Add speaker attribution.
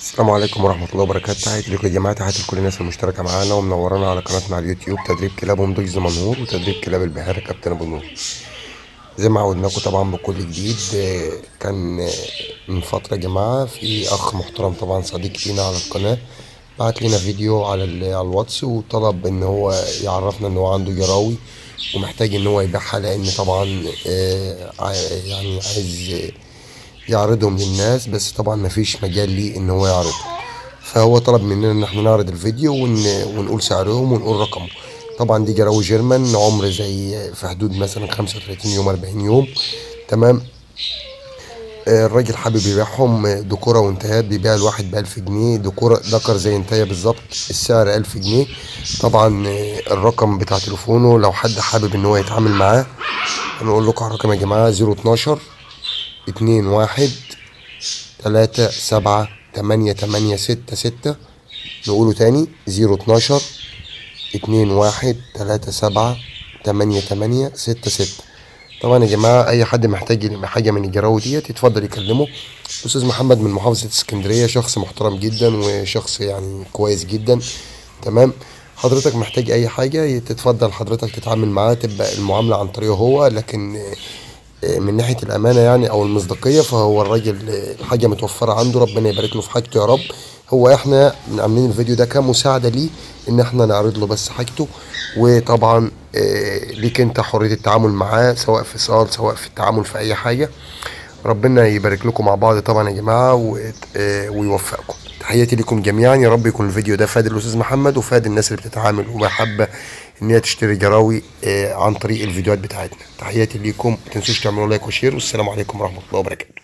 Speaker 1: السلام عليكم ورحمة الله وبركاته تحياتي لكم يا جماعة تحياتي لكل الناس المشتركة معانا ومنورانا على قناتنا على اليوتيوب تدريب كلاب ومضيز منهور وتدريب كلاب البحيرة كابتن أبو نور زي ما عودناكم طبعا بكل جديد آه، كان آه، من فترة يا جماعة في أخ محترم طبعا صديق لينا على القناة بعت لنا فيديو على ال- على الواتس وطلب إن هو يعرفنا إن هو عنده جراوي ومحتاج إن هو يبيعها لأن طبعا آه، عا- يعني عايز آه، يعرضهم للناس بس طبعا مفيش مجال ليه ان هو يعرضهم فهو طلب مننا ان احنا نعرض الفيديو ون... ونقول سعرهم ونقول رقمه طبعا دي جراوي جيرمان عمر زي في حدود مثلا 35 يوم 40 يوم تمام آه، الراجل حابب يبيعهم آه، دكورة وانتهاءات بيبيع الواحد بألف جنيه دكورة ذكر زي انتهاء بالظبط السعر ألف جنيه طبعا آه، الرقم بتاع تليفونه لو حد حابب ان هو يتعامل معاه هنقول لكم على الرقم يا جماعة 012 اتنين واحد تلاتة سبعة تمانية تمانية ستة ستة نقوله تاني زيرو اتناشر اتنين واحد تلاتة سبعة تمانية تمانية ستة ستة طبعا يا جماعة أي حد محتاج حاجة من الجراوي ديت يتفضل يكلمه أستاذ محمد من محافظة اسكندرية شخص محترم جدا وشخص يعني كويس جدا تمام حضرتك محتاج أي حاجة تتفضل حضرتك تتعامل معاه تبقى المعاملة عن طريقه هو لكن من ناحيه الامانه يعني او المصداقيه فهو الراجل الحاجه متوفره عنده ربنا يبارك له في حاجته يا رب هو احنا عاملين الفيديو ده كمساعده ليه ان احنا نعرض له بس حاجته وطبعا آه، ليك انت حريه التعامل معاه سواء في اتصال سواء في التعامل في اي حاجه ربنا يبارك لكم مع بعض طبعا يا جماعه وت- آه، ويوفقكم تحياتي لكم جميعا يا رب يكون الفيديو ده فاد الاستاذ محمد وفاد الناس اللي بتتعامل وحابه ان هي تشتري جراوي آه، عن طريق الفيديوهات بتاعتنا تحياتي ليكم ما تنسوش تعملوا لايك وشير والسلام عليكم ورحمه الله وبركاته